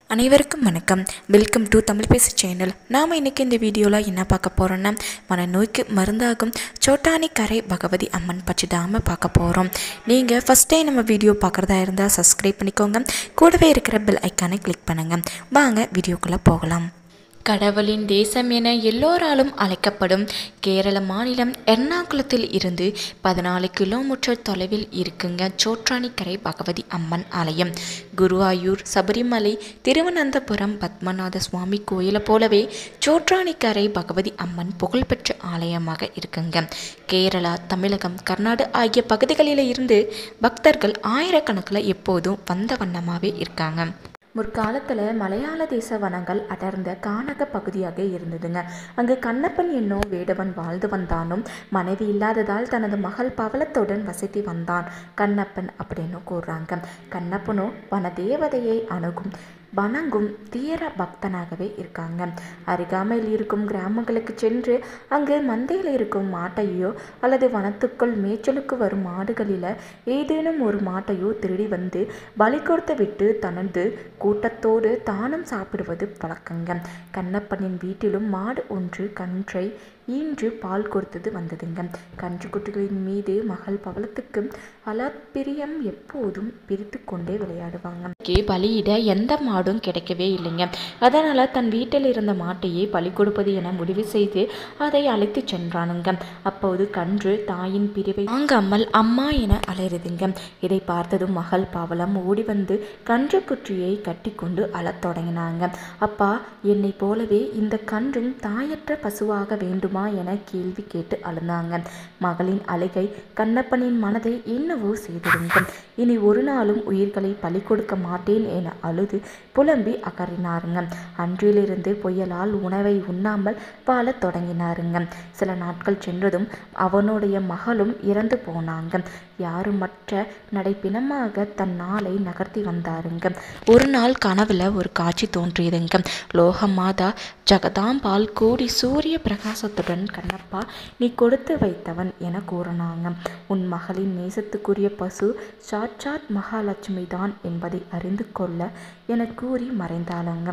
அனைவருக்கும் வணக்கம் welcome to Tamil பேசு சேனல் நாம் இன்றைக்கி இந்த வீடியோவில் என்ன பார்க்க போகிறோன்னா மனநோய்க்கு மருந்தாகும் சோட்டானி கரை பகவதி அம்மன் பற்றி தாம பார்க்க போகிறோம் நீங்கள் ஃபஸ்ட் டைம் நம்ம வீடியோ பார்க்குறதா இருந்தால் சப்ஸ்கிரைப் பண்ணிக்கோங்க கூடவே இருக்கிற பெல் ஐக்கானை கிளிக் பண்ணுங்கள் வாங்க வீடியோக்குள்ளே போகலாம் கடவுளின் தேசம் என எல்லோராலும் அழைக்கப்படும் கேரள மாநிலம் எர்ணாகுளத்தில் இருந்து பதினாலு கிலோமீட்டர் தொலைவில் இருக்குங்க சோற்றானிக்கரை பகவதி அம்மன் ஆலயம் குருவாயூர் சபரிமலை திருவனந்தபுரம் பத்மநாத சுவாமி கோயிலை போலவே சோற்றானிக்கரை பகவதி அம்மன் புகழ்பெற்ற ஆலயமாக இருக்குங்க கேரளா தமிழகம் கர்நாடகா ஆகிய பகுதிகளில் இருந்து பக்தர்கள் ஆயிரக்கணக்கில் எப்போதும் வந்த வண்ணமாகவே இருக்காங்க முற்காலத்தில் மலையாள தேச வனங்கள் அடர்ந்த கானக பகுதியாக இருந்ததுங்க அங்கு கண்ணப்பன் என்னும் வேடவன் வாழ்ந்து வந்தானும் மனைவி இல்லாததால் தனது மகள் பவளத்துடன் வசித்து வந்தான் கண்ணப்பன் அப்படின்னு கூறுறாங்க கண்ணப்பனோ வனதேவதையை அணுகும் வணங்கும் தீர பக்தனாகவே இருக்காங்க அருகாமையில் இருக்கும் கிராமங்களுக்கு சென்று அங்கு மந்தையில் இருக்கும் மாட்டையோ அல்லது வனத்துக்குள் மேய்ச்சலுக்கு வரும் மாடுகளில் ஏதேனும் ஒரு மாட்டையோ திருடி வந்து பலி கொடுத்து விட்டு தனது கூட்டத்தோடு தானும் சாப்பிடுவது வழக்கங்க கண்ணப்பனின் வீட்டிலும் மாடு ஒன்று கன்றை ஈன்று பால் கொடுத்தது வந்ததுங்க கன்றுக்குட்டிகளின் மீது மகள் பவளத்துக்கு அலப்பிரியம் எப்போதும் பிரித்து கொண்டே விளையாடுவாங்க பலியிட எந்த மாடும் கிடைக்கவே இல்லைங்க அதனால் தன் வீட்டில் இருந்த மாட்டையே பலி கொடுப்பது என முடிவு செய்து அதை அழைத்து சென்றானுங்க அப்போது கன்று தாயின் பிரிவை வாங்காமல் அம்மா என அலறுதுங்க இதை பார்த்ததும் மகள் பவளம் ஓடி வந்து கன்று குற்றியை கட்டி கொண்டு அழத் தொடங்கினாங்க அப்பா என்னை போலவே இந்த கன்றும் தாயற்ற பசுவாக வேண்டுமா என கேள்வி கேட்டு அழுந்தாங்க மகளின் அழுகை கண்ணப்பனின் மனதை என்னவோ செய்திருங்க இனி ஒரு நாளும் உயிர்களை பலி கொடுக்க மாட்டேன் என அழுது புலம்பி அகறினாருங்க அன்றிலிருந்து புயலால் உணவை உண்ணாமல் வாழத் தொடங்கினாருங்க சில நாட்கள் சென்றதும் அவனுடைய மகளும் இறந்து போனாங்க யாருமற்ற நடைப்பிணமாக தன் நாளை நகர்த்தி வந்தாருங்க ஒரு நாள் கனவுல ஒரு காட்சி தோன்றியதுங்க லோக மாதா ஜெகதாம்பால் கூடி சூரிய பிரகாசத்துடன் கண்ணப்பா நீ கொடுத்து வைத்தவன் என கூறினாங்க உன் மகளின் நேசத்துக்குரிய பசு சாட்சாத் மகாலட்சுமி தான் என்பதை அறிந்து கொள்ள என கூறி மறைந்தாளங்க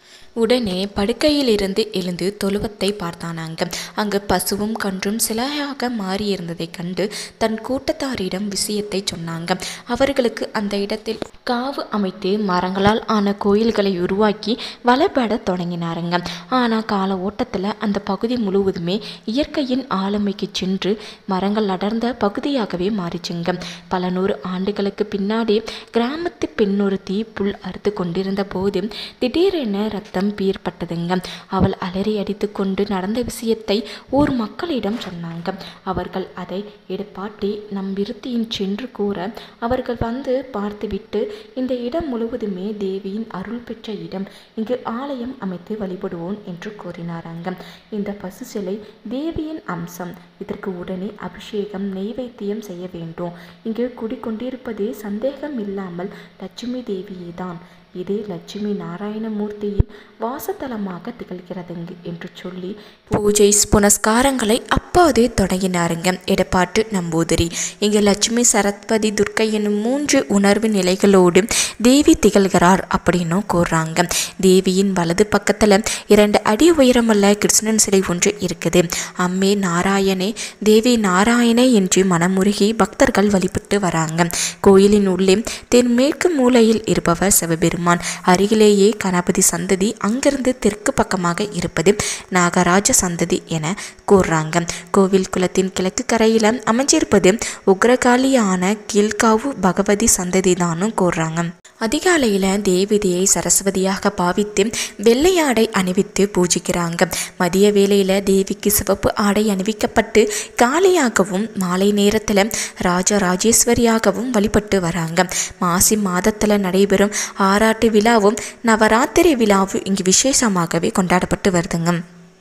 உடனே படுக்கையிலிருந்து எழுந்து தொழுவத்தை பார்த்தானாங்க அங்கு பசுவும் கன்றும் சிலையாக மாறியிருந்ததைக் கண்டு தன் கூட்டத்தாரிடம் விஷயத்தை சொன்னாங்க அவர்களுக்கு அந்த இடத்தில் காவு அமைத்து மரங்களால் ஆன கோயில்களை உருவாக்கி வளப்பட தொடங்கினாருங்க ஆனால் கால ஓட்டத்தில் அந்த பகுதி முழுவதுமே இயற்கையின் ஆளுமைக்கு சென்று மரங்கள் அடர்ந்த பகுதியாகவே மாறிச்சுங்க பல நூறு ஆண்டுகளுக்கு பின்னாடி கிராமத்து பெண்ணொருத்தி புல் அறுத்து கொண்டிருந்த போது திடீரென ரத்தம் பீர்பட்டதுங்க அவள் அலறி அடித்து கொண்டு நடந்த விஷயத்தை ஊர் மக்களிடம் சொன்னாங்க அவர்கள் அதை எடுப்பாட்டி நம் விருத்தியின் சென்று கூற அவர்கள் வந்து பார்த்துவிட்டு இந்த இடம் முழுவதுமே தேவியின் அருள் பெற்ற இடம் இங்கு ஆலயம் அமைத்து வழிபடுவோம் என்று கூறினாராங்க இந்த பசு சிலை தேவியின் அம்சம் இதற்கு உடனே அபிஷேகம் நெய்வேத்தியம் செய்ய வேண்டும் இங்கு குடிக்கொண்டிருப்பது சந்தேகம் இல்லாமல் லட்சுமி தேவியே தான் இது லட்சுமி நாராயணமூர்த்தியின் வாசத்தலமாக திகழ்கிறதுங்க என்று சொல்லி பூஜை புனஸ்காரங்களை அப்போதே தொடங்கினாருங்க எடப்பாட்டு நம்பூதிரி இங்கே லட்சுமி சரஸ்வதி துர்க்கை என்னும் மூன்று உணர்வு நிலைகளோடு தேவி திகழ்கிறார் அப்படின்னும் கூறுறாங்க தேவியின் வலது பக்கத்தில் இரண்டு அடி உயரமுள்ள கிருஷ்ணன் சிலை ஒன்று இருக்குது அம்மே நாராயணே தேவி நாராயணே என்று மனமுருகி பக்தர்கள் வழிபட்டு வராங்க கோயிலின் உள்ளே தென்மேற்கு மூலையில் இருப்பவர் சிவபெருமான் பெருமான் அருகிலேயே கணபதி சந்ததி அங்கிருந்து தெற்கு பக்கமாக இருப்பது நாகராஜ சந்ததி என கூறுறாங்க கோவில் குளத்தின் கிழக்கு கரையில் அமைஞ்சிருப்பது உக்ரகாளியான கீழ்காவு பகவதி சந்ததி தானும் கூறுறாங்க அதிகாலையில் தேவிதையை சரஸ்வதியாக பாவித்து வெள்ளையாடை அணிவித்து பூஜிக்கிறாங்க மதிய வேளையில் தேவிக்கு சிவப்பு ஆடை அணிவிக்கப்பட்டு காளியாகவும் மாலை நேரத்தில் ராஜராஜேஸ்வரியாகவும் வழிபட்டு வராங்க மாசி மாதத்தில் நடைபெறும் ஆராட்டு விழாவும் நவராத்திரி விழாவும் இங்கு விசேஷமாகவே கொண்டாடப்பட்டு வருதுங்க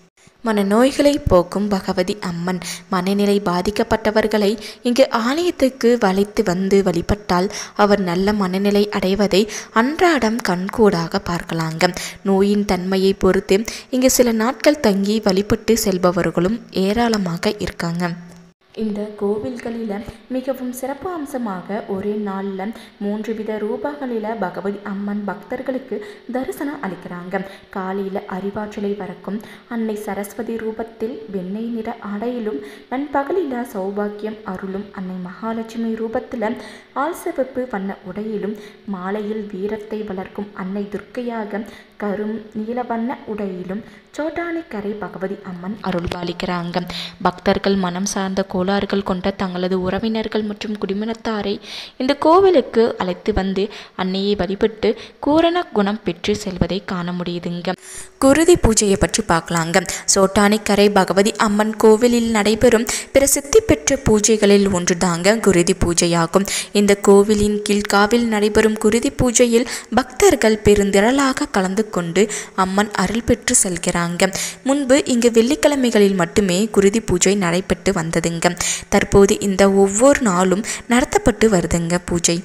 மனநோய்களை போக்கும் பகவதி அம்மன் மனநிலை பாதிக்கப்பட்டவர்களை இங்கு ஆலயத்துக்கு வளைத்து வந்து வழிபட்டால் அவர் நல்ல மனநிலை அடைவதை அன்றாடம் கண்கூடாக பார்க்கலாங்க நோயின் தன்மையை பொறுத்து இங்கு சில நாட்கள் தங்கி வழிபட்டு செல்பவர்களும் ஏராளமாக இருக்காங்க இந்த கோவில்களில் மிகவும் சிறப்பு அம்சமாக ஒரே நாளில் மூன்று வித ரூபங்களில் பகவதி அம்மன் பக்தர்களுக்கு தரிசனம் அளிக்கிறாங்க காலையில் அறிவாற்றலை வரக்கும் அன்னை சரஸ்வதி ரூபத்தில் வெண்ணெய் நிற ஆடையிலும் நண்பகலில் சௌபாக்கியம் அருளும் அன்னை மகாலட்சுமி ரூபத்தில் ஆள் சிவப்பு வண்ண உடையிலும் மாலையில் வீரத்தை வளர்க்கும் அன்னை துர்க்கையாக கரும் நீல வண்ண உடையிலும் சோட்டானிக்கரை பகவதி அம்மன் அருள்பாலிக்கிறாங்க பக்தர்கள் மனம் சார்ந்த கோளாறுகள் கொண்ட தங்களது உறவினர்கள் மற்றும் குடிமனத்தாரை இந்த கோவிலுக்கு அழைத்து வந்து அன்னையை வழிபட்டு பூரண குணம் பெற்று செல்வதை காண முடியுதுங்க குருதி பூஜையை பற்றி பார்க்கலாங்க சோட்டானிக்கரை பகவதி அம்மன் கோவிலில் நடைபெறும் பிரசித்தி பெற்ற பூஜைகளில் ஒன்று தாங்க குருதி பூஜையாகும் இந்த கோவிலின் கீழ்காவில் நடைபெறும் குருதி பூஜையில் பக்தர்கள் பெருந்திரளாக கலந்து கொண்டு அம்மன் அருள் பெற்று செல்கிறாங்க முன்பு இங்கு வெள்ளிக்கிழமைகளில் மட்டுமே குருதி பூஜை நடைபெற்று வந்ததுங்க தற்போது இந்த ஒவ்வொரு நாளும் நடத்தப்பட்டு வருதுங்க பூஜை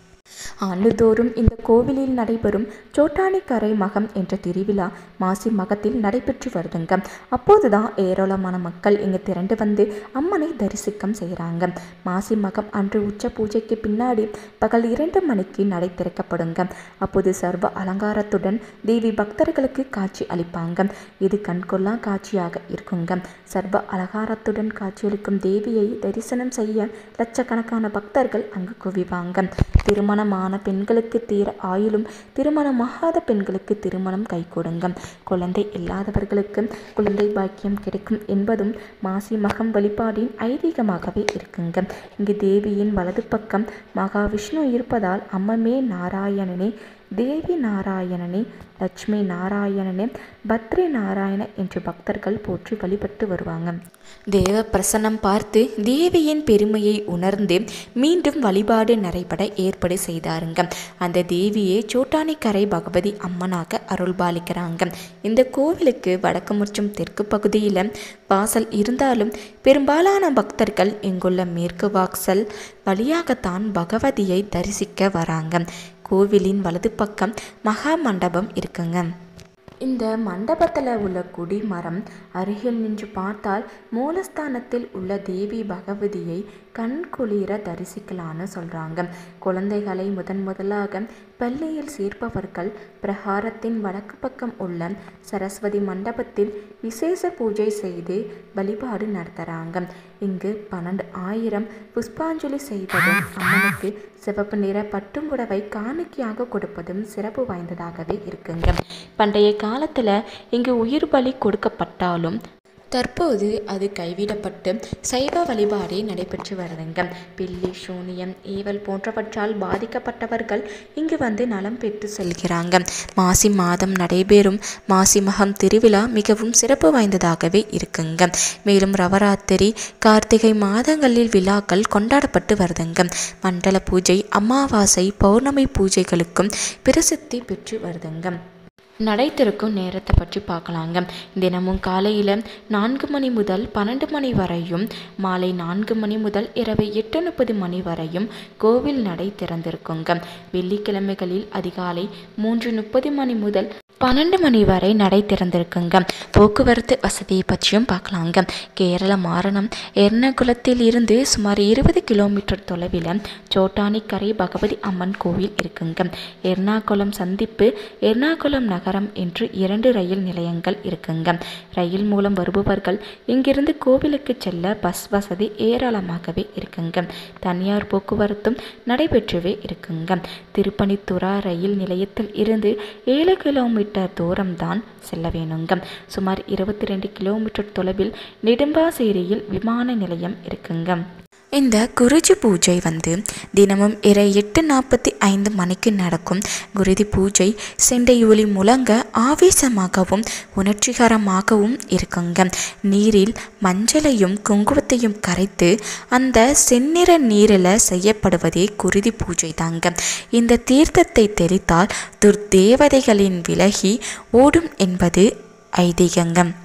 ஆண்டுதோறும் இந்த கோவிலில் நடைபெறும் சோட்டானிக்கரை மகம் என்ற திருவிழா மாசி மகத்தில் நடைபெற்று வருதுங்க அப்போதுதான் ஏராளமான மக்கள் இங்கு திரண்டு வந்து அம்மனை தரிசிக்கம் செய்கிறாங்க மாசி மகம் அன்று உச்ச பூஜைக்கு பின்னாடி பகல் இரண்டு மணிக்கு நடை திறக்கப்படுங்க அப்போது சர்வ அலங்காரத்துடன் தேவி பக்தர்களுக்கு காட்சி அளிப்பாங்க இது கண்கொள்ளா காட்சியாக இருக்குங்க சர்வ அலங்காரத்துடன் காட்சியளிக்கும் தேவியை தரிசனம் செய்ய லட்சக்கணக்கான பக்தர்கள் அங்கு குவிவாங்க திருமணமான பெண்களுக்கு தீர ஆயுளும் திருமணமாகாத பெண்களுக்கு திருமணம் கைகூடுங்க குழந்தை இல்லாதவர்களுக்கு குழந்தை பாக்கியம் கிடைக்கும் என்பதும் மாசி மகம் வழிபாடின் ஐதீகமாகவே இருக்குங்க இங்கு தேவியின் வலது பக்கம் மகாவிஷ்ணு இருப்பதால் அம்மமே நாராயணனே தேவி நாராயணனே லட்சுமி நாராயணனே பத்ரி நாராயண என்று பக்தர்கள் போற்றி வழிபட்டு வருவாங்க தேவ பிரசன்னம் பார்த்து தேவியின் பெருமையை உணர்ந்து மீண்டும் வழிபாடு நடைபெற ஏற்பாடு செய்தாருங்க அந்த தேவியே சோட்டானிக்கரை பகவதி அம்மனாக அருள்பாலிக்கிறாங்க இந்த கோவிலுக்கு வடக்கு மற்றும் தெற்கு பகுதியில் வாசல் இருந்தாலும் பெரும்பாலான பக்தர்கள் இங்குள்ள மேற்கு வாசல் வழியாகத்தான் பகவதியை தரிசிக்க வராங்க கோவிலின் வலது பக்கம் மகா மண்டபம் இருக்குங்க இந்த மண்டபத்தில் உள்ள குடி மரம் அருகில் நின்று பார்த்தால் மூலஸ்தானத்தில் உள்ள தேவி பகவதியை கண் குளிர தரிசிக்கலான்னு சொல்கிறாங்க குழந்தைகளை முதன் முதலாக பள்ளியில் சேர்ப்பவர்கள் பிரகாரத்தின் வடக்கு பக்கம் உள்ள சரஸ்வதி மண்டபத்தில் விசேஷ பூஜை செய்து வழிபாடு நடத்துகிறாங்க இங்கு பன்னெண்டு ஆயிரம் புஷ்பாஞ்சலி செய்வதும் அம்மனுக்கு சிவப்பு நிற பட்டும்புடவை காணிக்கையாக கொடுப்பதும் சிறப்பு வாய்ந்ததாகவே இருக்குங்க பண்டைய காலத்தில் இங்கு உயிர் பலி கொடுக்கப்பட்டாலும் தற்போது அது கைவிடப்பட்டு சைவ வழிபாடே நடைபெற்று வருதுங்க பில்லி சூனியம் ஏவல் போன்றவற்றால் பாதிக்கப்பட்டவர்கள் இங்கு வந்து நலம் பெற்று செல்கிறாங்க மாசி மாதம் நடைபெறும் மாசி மகம் திருவிழா மிகவும் சிறப்பு வாய்ந்ததாகவே இருக்குங்க மேலும் நவராத்திரி கார்த்திகை மாதங்களில் விழாக்கள் கொண்டாடப்பட்டு வருதுங்க மண்டல பூஜை அமாவாசை பௌர்ணமி பூஜைகளுக்கும் பிரசித்தி பெற்று வருதுங்க நடை திறக்கும் நேரத்தை பற்றி பார்க்கலாங்க தினமும் காலையில் நான்கு மணி முதல் பன்னெண்டு மணி வரையும் மாலை நான்கு மணி முதல் இரவு எட்டு முப்பது மணி வரையும் கோவில் நடை திறந்திருக்குங்க வெள்ளிக்கிழமைகளில் அதிகாலை மூன்று முப்பது மணி முதல் பன்னெண்டு மணி வரை நடை திறந்திருக்குங்க போக்குவரத்து வசதியை பற்றியும் பார்க்கலாங்க கேரள மாரணம் எர்ணகுளத்தில் இருந்து சுமார் இருபது கிலோமீட்டர் தொலைவில் சோட்டானிக்கரை பகவதி அம்மன் கோவில் இருக்குங்க எர்ணாகுளம் சந்திப்பு எர்ணாகுளம் நகரம் என்று இரண்டு ரயில் நிலையங்கள் இருக்குங்க ரயில் மூலம் வருபவர்கள் இங்கிருந்து கோவிலுக்கு செல்ல பஸ் வசதி ஏராளமாகவே இருக்குங்க தனியார் போக்குவரத்தும் நடைபெற்றவே இருக்குங்க திருப்பணித்துறா ரயில் நிலையத்தில் இருந்து ஏழு கிலோமீட்டர் தூரம்தான் செல்ல வேணுங்க சுமார் இருபத்தி ரெண்டு கிலோமீட்டர் தொலைவில் நெடும்பாசேரியில் விமான நிலையம் இருக்குங்க இந்த குருஜி பூஜை வந்து தினமும் இறை எட்டு நாற்பத்தி ஐந்து மணிக்கு நடக்கும் குருதி பூஜை செண்டை ஒளி முழங்க ஆவேசமாகவும் உணர்ச்சிகரமாகவும் இருக்குங்க நீரில் மஞ்சளையும் குங்குமத்தையும் கரைத்து அந்த செந்நிற நீரில் செய்யப்படுவதே குருதி பூஜை தாங்க இந்த தீர்த்தத்தை தெளித்தால் துர்தேவதைகளின் விலகி ஓடும் என்பது ஐதீகங்க இந்த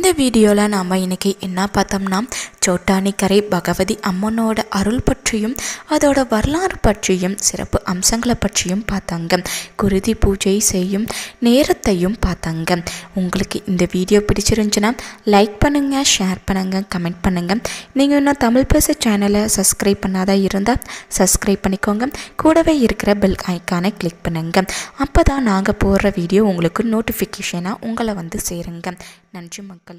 இந்த வீடியோவில் நாம் இன்னைக்கு என்ன பார்த்தோம்னா சோட்டானிக்கரை பகவதி அம்மனோட அருள் பற்றியும் அதோட வரலாறு பற்றியும் சிறப்பு அம்சங்களை பற்றியும் பார்த்தாங்க குருதி பூஜை செய்யும் நேரத்தையும் பார்த்தாங்க உங்களுக்கு இந்த வீடியோ பிடிச்சிருந்துச்சுன்னா லைக் பண்ணுங்கள் ஷேர் பண்ணுங்கள் கமெண்ட் பண்ணுங்கள் நீங்கள் இன்னும் தமிழ் பேச சேனலை சப்ஸ்கிரைப் பண்ணாதான் இருந்தால் சப்ஸ்கிரைப் பண்ணிக்கோங்க கூடவே இருக்கிற பெல் ஐக்கானை கிளிக் பண்ணுங்கள் அப்போ தான் நாங்கள் போடுற வீடியோ உங்களுக்கு நோட்டிஃபிகேஷனாக உங்களை வந்து சேருங்க நன்றி மக்கள்